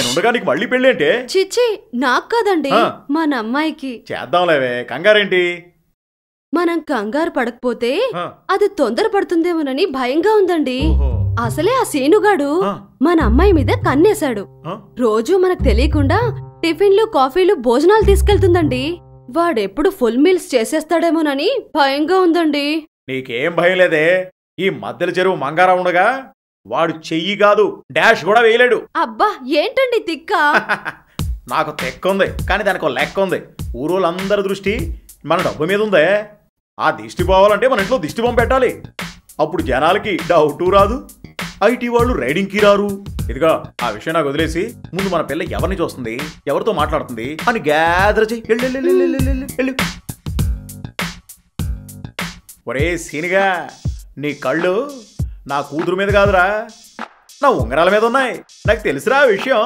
నేను ఉండగా నీకు మళ్ళీ పెళ్ళి అంటే చిచ్చి నాకు కాదండి ఆ. మన అమ్మాయికి చేద్దాంలేవే కంగారేంటి మనం కంగారు పడకపోతే ఆ, అది తొందర పడుతుందేమోనని భయంగా ఉందండి ఓహో. అసలే ఆ సీనుగాడు ఆ, మన అమ్మాయి మీద కన్నేశాడు ఆ, రోజు మనకు తెలియకుండా టిఫిన్లు కాఫీలు భోజనాలు తీసుకెళ్తుందండి వాడెప్పుడు ఫుల్ మీల్స్ చేసేస్తాడేమోనని భయంగా ఉందండి నీకేం భయం లేదే ఈ మధ్యల చెరువు మంగారా ఉండగా వాడు చెయ్యి కాదు డాష్ కూడా వేయలేడు అబ్బా ఏంటండి తిక్క నాకు తెక్క ఉంది కానీ దానికి ఒక లెక్క ఉంది ఊరోళ్ళందరి దృష్టి మన డబ్బు మీద ఉందే ఆ దిష్టి పోవాలంటే మన ఇంట్లో దిష్టి బొమ్మ పెట్టాలి అప్పుడు జనాలకి డౌటు రాదు ఐటీ వాళ్ళు రైడింగ్కి రారు ఇదిగా ఆ విషయం నాకు వదిలేసి ముందు మన పిల్ల ఎవరిని చూస్తుంది ఎవరితో మాట్లాడుతుంది అని గ్యాదర్ చెయ్యి వెళ్ళు, వెళ్ళు, వెళ్ళు, వెళ్ళు, వెళ్ళు, వెళ్ళు. ఒరే సీనిగా నీ కళ్ళు నా కూతురు మీద కాదురా నా ఉంగరాల మీద ఉన్నాయి నాకు తెలుసురా ఆ విషయం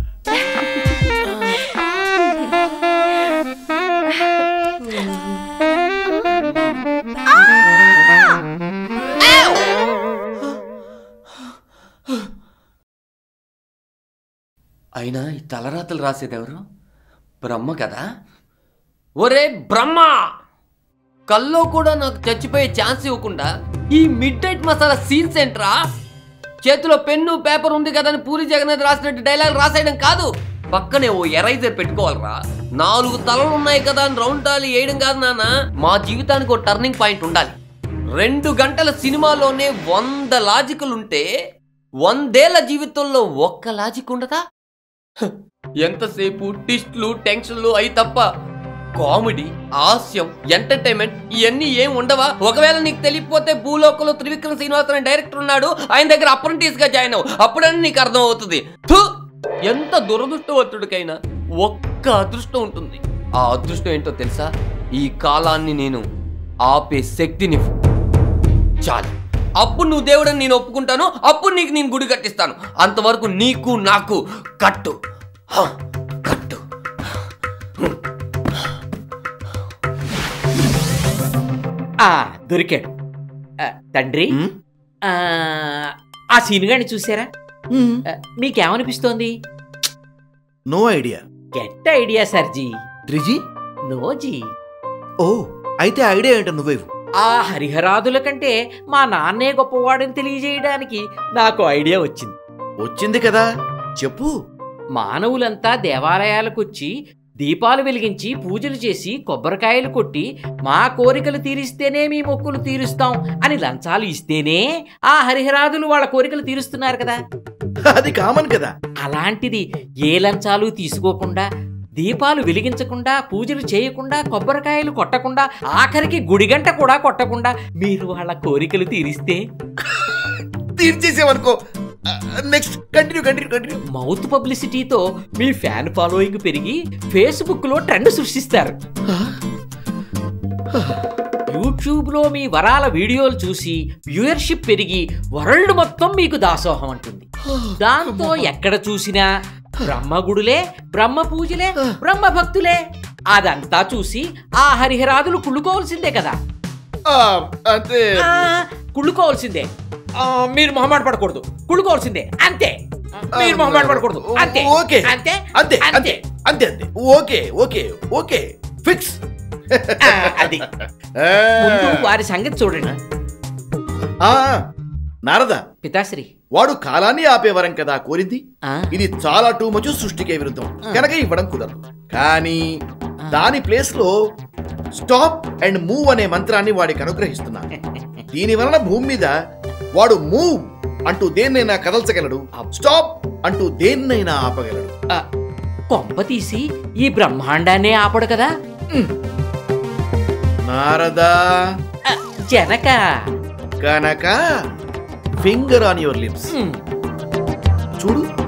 అయినా ఈ తలరాతలు రాసేదెవరు బ్రహ్మ కదా ఒరే బ్రహ్మ కల్లో కూడా నాకు చచ్చిపోయే ఛాన్స్ ఇవ్వకుండా ఈ మిడ్ నైట్ మసాలా సీన్స్ ఏంట్రా చేతిలో పెన్ను పేపర్ ఉంది కదా అని పూరి జగన్నాథ్ రాసినట్టు డైలాగ్ రాసేయడం కాదు పక్కనే ఓ ఎరైజర్ పెట్టుకోవాలరా నాలుగు తలలు ఉన్నాయి కదా అని రౌండ్ టాలి వేయడం కాదు నాన్న మా జీవితానికి ఒక టర్నింగ్ పాయింట్ ఉండాలి రెండు గంటల సినిమాలోనే వంద లాజికల్ ఉంటే వందేళ్ల జీవితంలో ఒక్క లాజిక్ ఉండదా హ, ఎంతసేపు టిస్ట్లు టెన్షన్లు అయి తప్ప కామెడీ హాస్యం ఎంటర్టైన్మెంట్ ఇవన్నీ ఏం ఉండవా ఒకవేళ నీకు తెలియకపోతే భూలోకంలో త్రివిక్రమ్ శ్రీనివాసన్ అనే డైరెక్టర్ ఉన్నాడు ఆయన దగ్గర అప్రెంటిస్ గా జాయిన్ అవ్వు అప్పుడని నీకు అర్థం అవుతుంది థు! ఎంత దురదృష్టవంతుడికైనా ఒక్క అదృష్టం ఉంటుంది ఆ అదృష్టం ఏంటో తెలుసా ఈ కాలాన్ని నేను ఆపే శక్తిని చాలు అప్పుడు నువ్వు దేవుడని నేను ఒప్పుకుంటాను అప్పుడు నీకు నేను గుడి కట్టిస్తాను అంతవరకు నీకు నాకు కట్టు హ, కట్టు ఆ దొరికాడు ఆ, తండ్రి ఉమ్, ఆ, ఆ సీనుగాడిని చూసారా ఉమ్, ఆ, మీకేమనిపిస్తోంది నో ఐడియా గెట్ ఐడియా సర్జీ త్రిజీ నోజీ ఓ అయితే ఐడియా ఏంటో నువ్వేవు ఆ హరిహరాదుల కంటే మా నాన్నే గొప్పవాడని తెలియజేయడానికి నాకు ఐడియా వచ్చింది వచ్చింది కదా చెప్పు మానవులంతా దేవాలయాలకొచ్చి దీపాలు వెలిగించి పూజలు చేసి కొబ్బరికాయలు కొట్టి మా కోరికలు తీరిస్తేనే మీ మొక్కులు తీరుస్తాం అని లంచాలు ఇస్తేనే ఆ హరిహరాదులు వాళ్ళ కోరికలు తీరుస్తున్నారు కదా అది కామన్ కదా అలాంటిది ఏ లంచాలు తీసుకోకుండా దీపాలు వెలిగించకుండా పూజలు చేయకుండా కొబ్బరికాయలు కొట్టకుండా ఆఖరికి గుడిగంట కూడా కొట్టకుండా మీరు వాళ్ళ కోరికలు తీరిస్తే తీర్చేసావనుకో next continue continue continue mouth పబ్లిసిటీతో మీ ఫ్యాన్ ఫాలోయింగ్ పెరిగి ఫేస్బుక్ లో ట్రెండ్ సృష్టిస్తారు యూట్యూబ్ లో మీ వరాల వీడియోలు చూసి వ్యూయర్షిప్ పెరిగి వరల్డ్ మొత్తం మీకు దాసోహం అంటుంది దాంతో ఎక్కడ చూసినా బ్రహ్మ గుడులే బ్రహ్మ పూజలే బ్రహ్మ భక్తులే అదంతా చూసి ఆ హరిహరాదులు కుళ్ళుకోవాల్సిందే కదా అంటే ఆ, కుళ్ళుకోవాల్సిందే ఆ, మీరు మొహమాట పడకూడదు కుళ్ళుకోవాల్సిందే అంతే మీరు మొహమాట పడకూడదు అంతే ఓకే అంతే అంతే అంతే అంతే అంతే ఓకే ఓకే ఓకే ఫిక్స్ ఆ, అది ముందు వారి సంగతి చూడండి నారద పితాశ్రీ వాడు కాలాన్ని ఆపేవరం కదా కోరింది ఆ, ఇది చాలా టూ మచ్ సృష్టికే విరుద్ధం కనుక ఇవ్వడం కుదరదు కానీ దాని ప్లేస్ లో స్టాప్ అండ్ మూవ్ అనే మంత్రాన్ని వాడికి అనుగ్రహిస్తున్నాను దీని వలన భూమి మీద వాడు మూవ్ అంటూ దేన్నైనా కదల్చగలడు స్టాప్ అంటూ దేన్నైనా ఆపగలడు ఆ, కొంప తీసి ఈ బ్రహ్మాండాన్నే ఆపడు కదా నారదా ఆ, జనక కనుక finger on your lips um, చూడు